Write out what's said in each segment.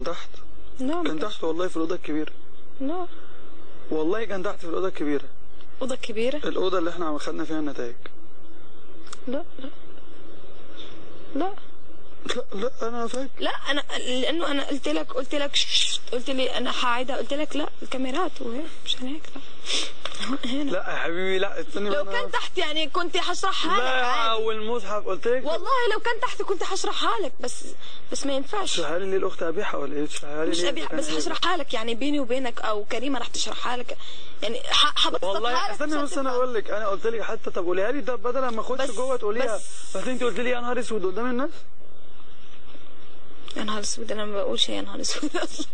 تحت لا كان ما تحت والله في الاوضه الكبيره لا والله كان تحت في الاوضه الكبيره اوضه كبيره الاوضه اللي احنا خدنا فيها النتائج لا لا لا لا لا انا فاكر لا انا لانه انا قلت لك قلت لك شش قلت لي انا هعيدها قلت لك لا الكاميرات وهيك مشان هيك لا هنا لا يا حبيبي لا استني لو أنا- كان تحت يعني كنت حشرحها لك لا عادي والمصحف قلت لك والله لو كان تحت كنت حشرحها لك بس بس ما ينفعش تشرحها لي ليه الاخت ابيحه ولا ايه تشرحها لي مش ليه ابي إذا كان بس إيه؟ هشرحها لك يعني بيني وبينك او كريمه رح تشرحها لك يعني ح- حبسطها والله لك استني عشان بس انا تفهم. اقول لك انا قلت لك حتى طب قوليها لي ده بدل ما اخش بس- جوه تقوليها بس- بس انت قلت لي يا نهار اسود قدام الناس يا نهار اسود انا ما بقولش يا نهار اسود اصلا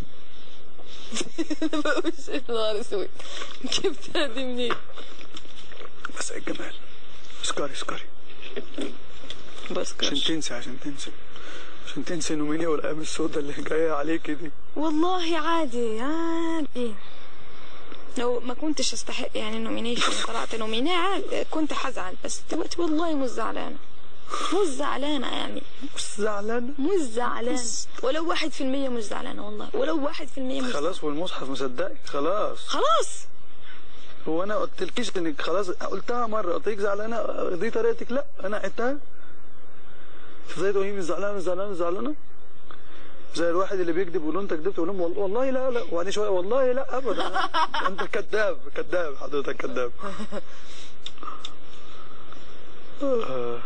ما بقولش يا نهار اسود جبتها دي منين بس ايه الجمال اسكري اسكري بس عشان تنسي عشان تنسي عشان تنسي نومينيا والايام السوداء اللي جايه عليكي دي والله عادي عادي لو ما كنتش استحق يعني نومينيشن طلعت نوميني عادي كنت حزعل بس دلوقتي والله مش زعلانة مش زعلانة يعني مش زعلانه مش زعلانة ولو واحد في المية مش زعلانة والله ولو واحد في المية مش خلاص والمصحف مصدقك خلاص خلاص هو انا قلت لكيش انك خلاص قلتها مره قلت لك زعلانه دي طريقتك لا انا عدتها ازاي تقولي مش زعلانه مش زعلانه مش زعلانه زي الواحد اللي بيكذب يقول له انت كذبت يقول لهم والله, والله لا لا وبعدين شويه والله لا ابدا انت كذاب كذاب حضرتك كذاب آه.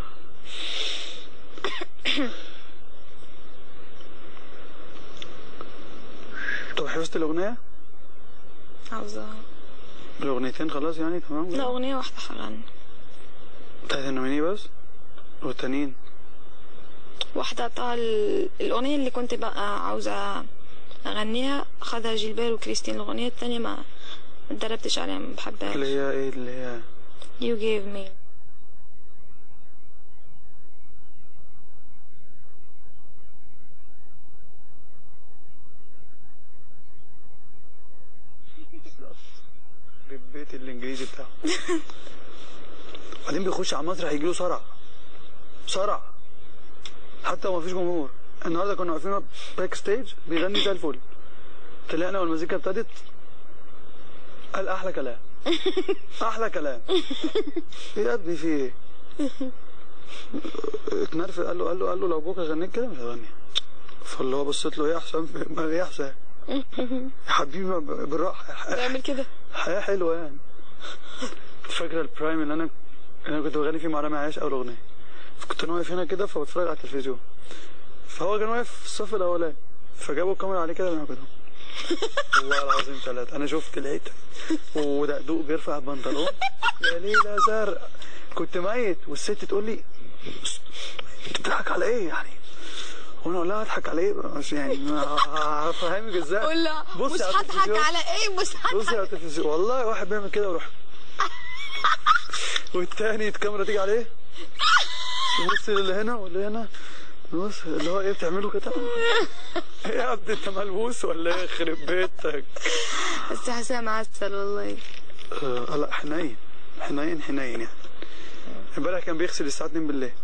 طب حفظت الاغنيه؟ عاوزة الاغنيتين خلاص يعني تمام لا أغنية واحدة حغني بتاعت النوميني بس والتانيين واحدة طال الأغنية اللي كنت بقى عاوزة أغنيها أخذها جيلبير وكريستين الأغنية التانية ما ما اتدربتش عليها ما بحبهاش اللي هي ايه اللي هي You gave me البيت الانجليزي بتاعه بعدين بيخش على المسرح يجيله صرع صرع حتى لو مفيش جمهور النهارده كنا واقفين باك ستيج بيغني زي الفل طلعنا والمزيكا ابتدت قال احلى كلام احلى كلام ايه يا ابني في ايه اتنرفز قال له قال له قال له لو بكره غنيت كده مش هغني فاللي هو بصيت له ايه يا حسام ما ايه يا حسام يا حبيبي ما- بالراحه بعمل كده حياة حلوة يعني فاكرة البرايم اللي أنا اللي أنا كنت بغني فيه مع رامي عياش أول أغنية فكنت أنا واقف هنا كده فبتفرج على التلفزيون فهو كان واقف في الصف الأولاني فجابوا الكاميرا عليه كده من كده والله العظيم ثلاثة أنا شفت لقيت ودقدوق بيرفع البنطلون يا ليلة زرق كنت ميت والست تقول لي بتضحك على إيه يعني؟ وانا اقول لها اضحك على ايه بس يعني ما هفهمك ازاي قول لا بصي مش على هضحك التلفزيون. على ايه مش بصي هضحك على التلفزيون والله واحد بيعمل كده ويروح والتاني الكاميرا تيجي عليه يبص اللي هنا واللي هنا بص اللي هو ايه بتعمله كده ايه يا ابني انت ملبوس ولا ايه يخرب بيتك بس حسام عسل والله آه لا حنين حنين حنين يعني امبارح كان بيغسل الساعة 2 بالليل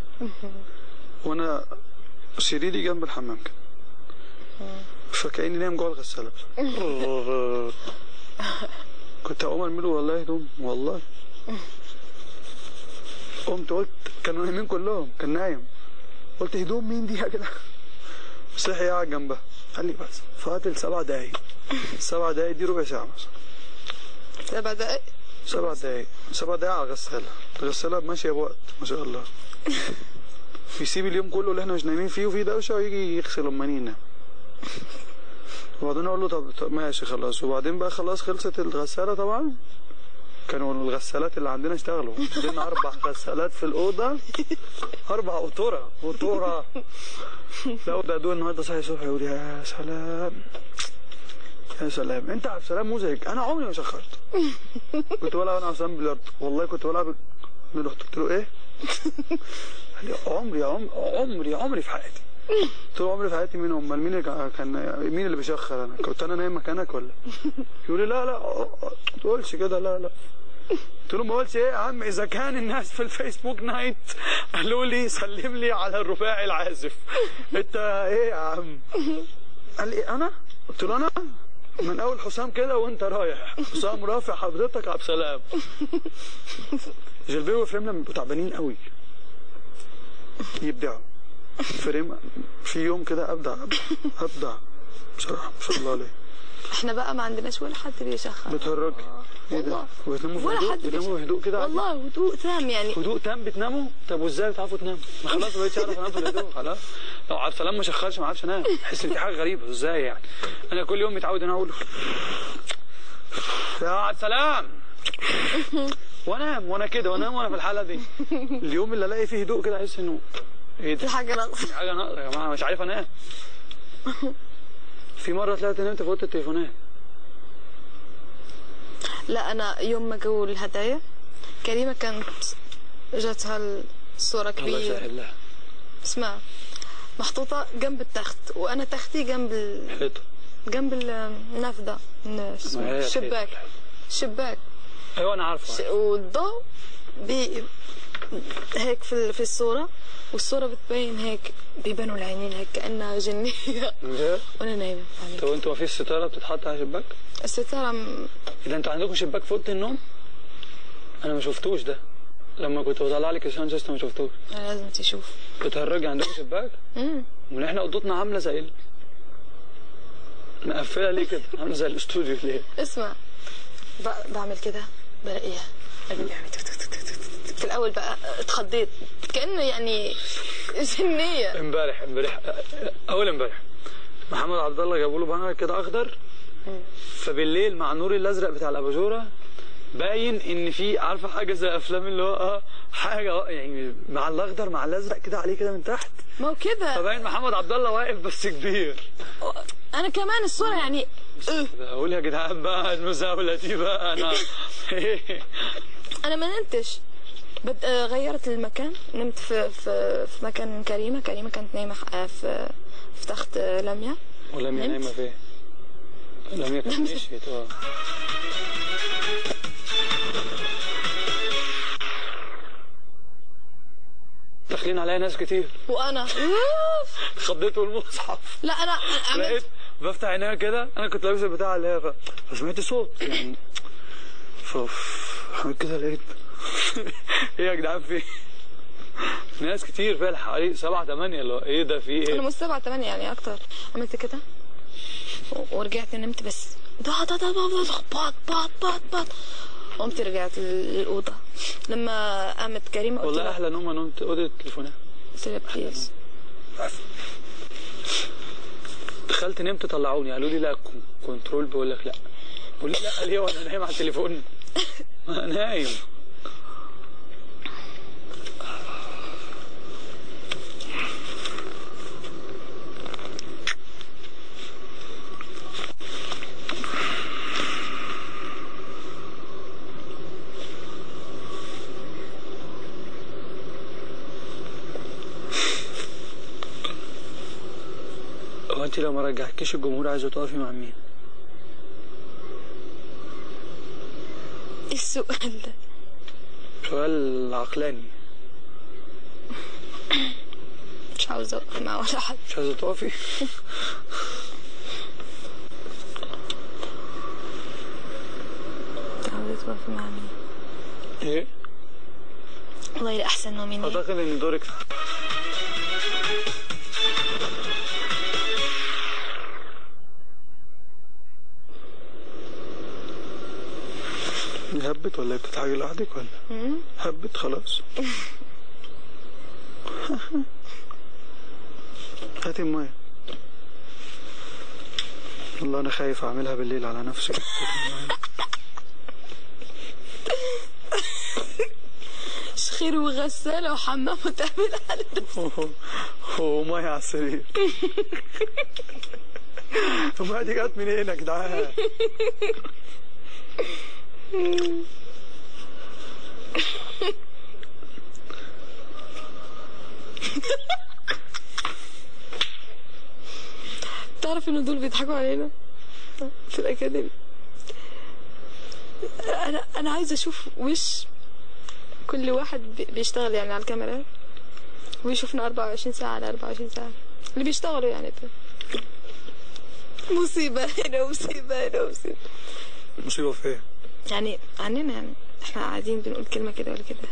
وانا سريري جنب الحمام كده فكأني نايم جوه الغسالة بس. كنت هقوم ارمي له والله هدوم والله قمت قلت كانوا نايمين كلهم كان نايم قلت هدوم مين دي يا جدع صحي قاعد جنبها قال لي بس فاضل سبع دقايق سبع دقايق دي ربع ساعة مثلا سبع دقايق سبع دقايق سبع دقايق على الغسالة الغسالة ماشية بوقت ما شاء الله بيسيب اليوم كله اللي احنا مش نايمين فيه وفيه دوشة ويجي يغسل أما نينا وبعدين أقول له طب, طب ماشي خلاص وبعدين بقى خلاص خلصت الغسالة طبعا كانوا الغسالات اللي عندنا اشتغلوا عندنا أربع غسالات في الأوضة أربع قطورة قطورة لا ده دول النهارده صاحي الصبح يقول يا سلام يا سلام انت عبد السلام مزعج انا عمري ما شخرت كنت بلعب انا عبد السلام بلياردو والله كنت بلعب رحت قلت له ايه؟ قال لي عمري عمري عمري عمري في حياتي قلت له عمري في حياتي مين امال مين اللي كان- كان مين اللي بيشخر انا كنت انا نايم مكانك ولا يقول لي لا لا ما تقولش كده لا لا قلت له ما قلتش ايه يا عم اذا كان الناس في الفيسبوك نايت قالوا لي سلم لي على الرباعي العازف انت ايه يا عم قال لي انا قلت له انا من اول حسام كده وانت رايح حسام رافع حضرتك عبد السلام جلبيه وفريم لما بيبقوا تعبانين قوي يبدعوا فريم في يوم كده ابدع ابدع ابدع بصراحه ما شاء الله عليه احنا بقى ما عندناش ولا حد بيشخر بتهرج ايه ده والله. بتناموا في ولا هدوء حد بتناموا في هدوء كده عادي؟ والله هدوء تام يعني هدوء تام بتناموا طب وازاي بتعرفوا تناموا ما خلاص ما بقتش اعرف انام في الهدوء خلاص لو عبد السلام ما شخرش ما اعرفش انام احس ان في حاجه غريبه ازاي يعني انا كل يوم متعود ان انا اقول يا عبد السلام وانام وانا كده وانام وانا في الحاله دي اليوم اللي الاقي فيه هدوء كده احس انه ايه في ده حاجه ناقصه في حاجه ناقصه يا جماعه مش عارف انام في مره طلعت نمت في اوضه التليفونات لا انا يوم ما جو الهدايا كريمه كانت جاتها الصوره الله كبيره يسهل لها اسمع محطوطه جنب التخت وانا تختي جنب ال... حيطه جنب النافذه الناس- ما هي الشباك الحيطة. الشباك ايوه انا عارفه ش- والضوء بي هيك في ال- في الصوره والصوره بتبين هيك بيبانوا العينين هيك كانها جنيه بجد؟ وانا نايمه يعني طب انتوا ما فيش ستاره بتتحط على الشباك؟ الستاره م- اذا انتوا عندكم شباك في اوضه النوم؟ انا ما شفتوش ده لما كنت بطلع لك الساوند سيستم ما شفتوش لازم تشوف بتهرجي عندكم شباك؟ امم امال احنا اوضتنا عامله زي ال... مقفله ليه كده؟ عامله زي الاستوديو ليه؟ اسمع ب- بعمل كده بلاقيها قلبي بيعمل تك تك تك تك تك. في الاول بقى اتخضيت كانه يعني جنيه امبارح امبارح اول امبارح محمد عبد الله جابوا له بانر كده اخضر فبالليل مع النور الازرق بتاع الاباجوره باين ان في عارفه حاجه زي افلام اللي هو اه حاجه يعني مع الاخضر مع الازرق كده عليه كده من تحت ما هو كده فباين محمد عبد الله واقف بس كبير انا كمان الصوره يعني إيه. اقول يا جدعان بقى المزاوله دي بقى انا انا ما نمتش بد... آه، غيرت المكان نمت في في في مكان كريمه كريمه كانت نايمه آه، في في تخت آه، لميا ولميا نمت. نايمه فين؟ لميا كانت مشيت اه داخلين عليا ناس كتير وانا خضيت المصحف لا انا عملت لقيت بفتح عينيا كده انا كنت لابس البتاع اللي هي ف... فسمعت صوت يعني ف عملت كده لقيت ايه يا جدعان في إيه؟ ناس كتير فعلا حوالي سبعة تمانية اللي هو ايه ده في انا ايه مش سبعة تمانية يعني اكتر عملت كده و- ورجعت نمت بس دا دا دا دا دا بات بات بات بات قمت رجعت للأوضة لما قامت كريمة قلت والله لها احلى نوم نمت اوضه التليفونات قلت لها بليز دخلت نمت طلعوني قالوا لي لا كون- كنترول بيقول لك لا بقول لي لا ليه وانا نايم على التليفون انا نايم هو انت لو ما رجعتكيش الجمهور عايزه تقفي مع مين؟ ايه السؤال ده سؤال عقلاني مش عاوزة أوقف مع ولا حد مش عايزه تقفي عاوزة توقف مع مين ايه؟ والله لا أحسن نومي نايم. اعتقد ان دورك هبت ولا بتتحاجي لوحدك ولا؟ مم. هبت خلاص هاتي المية والله انا خايف اعملها بالليل على نفسي شخير وغسالة وحمام وتعمل على ده. ومية على السرير المية دي جت منين يا جدعان؟ تعرف إن دول بيضحكوا علينا في الأكاديمي أنا أنا عايزة أشوف وش كل واحد بي- بيشتغل يعني على الكاميرا ويشوفنا 24 ساعة على 24 ساعة اللي بيشتغلوا يعني ده. مصيبة هنا مصيبة هنا مصيبة مصيبه في ايه؟ يعني عننا يعني احنا قاعدين بنقول كلمة كده ولا كده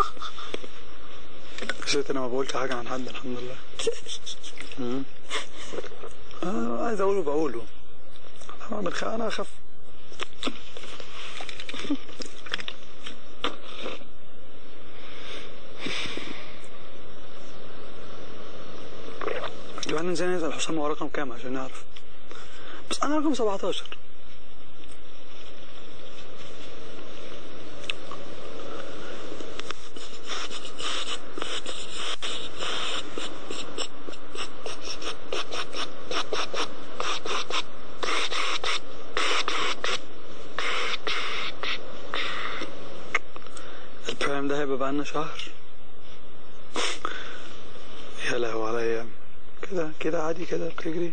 حسيت انا ما بقولش حاجه عن حد الحمد لله مم. انا عايز اقوله بقوله انا من خ... انا اخف يبقى ننزل نسال حسام هو رقم كام عشان نعرف بس انا رقم 17 البرايم ده هيبقى بقالنا شهر يا لهو على ايام كده كده عادي كده بتجري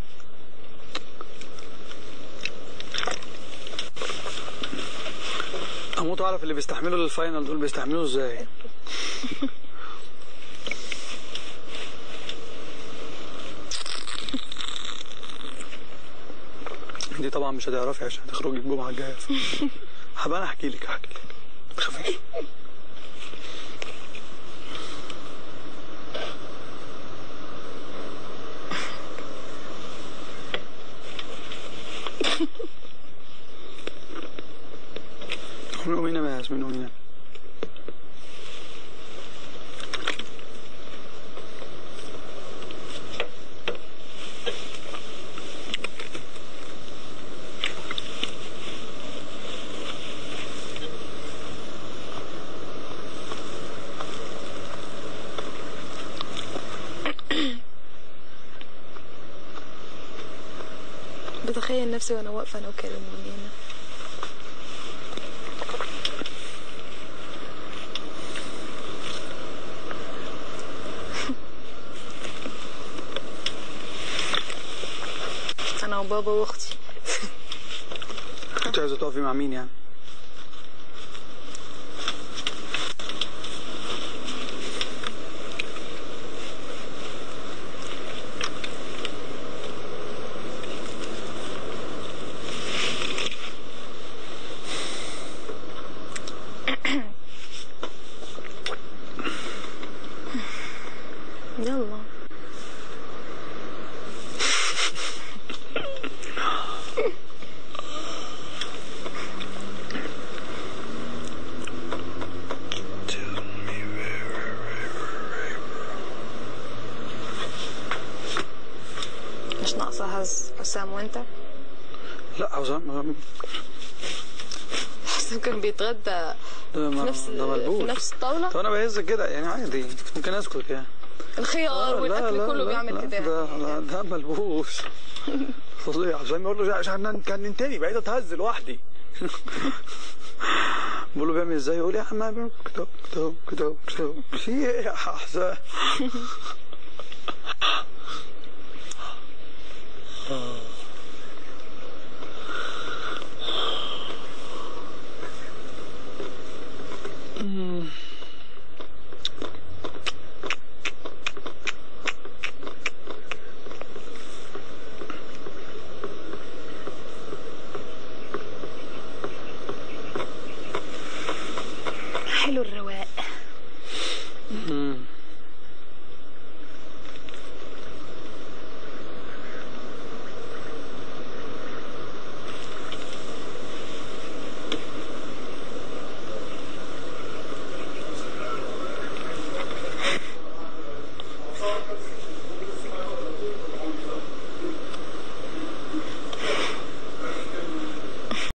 اموت اعرف اللي بيستحملوا للفاينل دول بيستحملوا ازاي دي طبعا مش هتعرفي عشان تخرجي الجمعه الجايه هبقى انا احكي لك احكي لك ما تخافيش قومي قومي نامي يا ياسمين قومي نامي بتخيل نفسي وانا واقفة انا وكريم هنا انا وبابا واختي انت عايزه تقفي مع مين يعني يلا مش ناقصة هز حسام وانت لا حسام حسام كان بيتغدى ده في ما- نفس ده في ملبوس نفس الطاولة طب انا بهز كده يعني عادي ممكن اسكت يعني الخيار والاكل كله بيعمل كده ده لا ده ملبوس فظيع عشان يقول له عشان كان ننتني بقيت اتهز لوحدي بقول له بيعمل ازاي يقول لي يا عم بيعمل كده كده كده كده في ايه يا حسام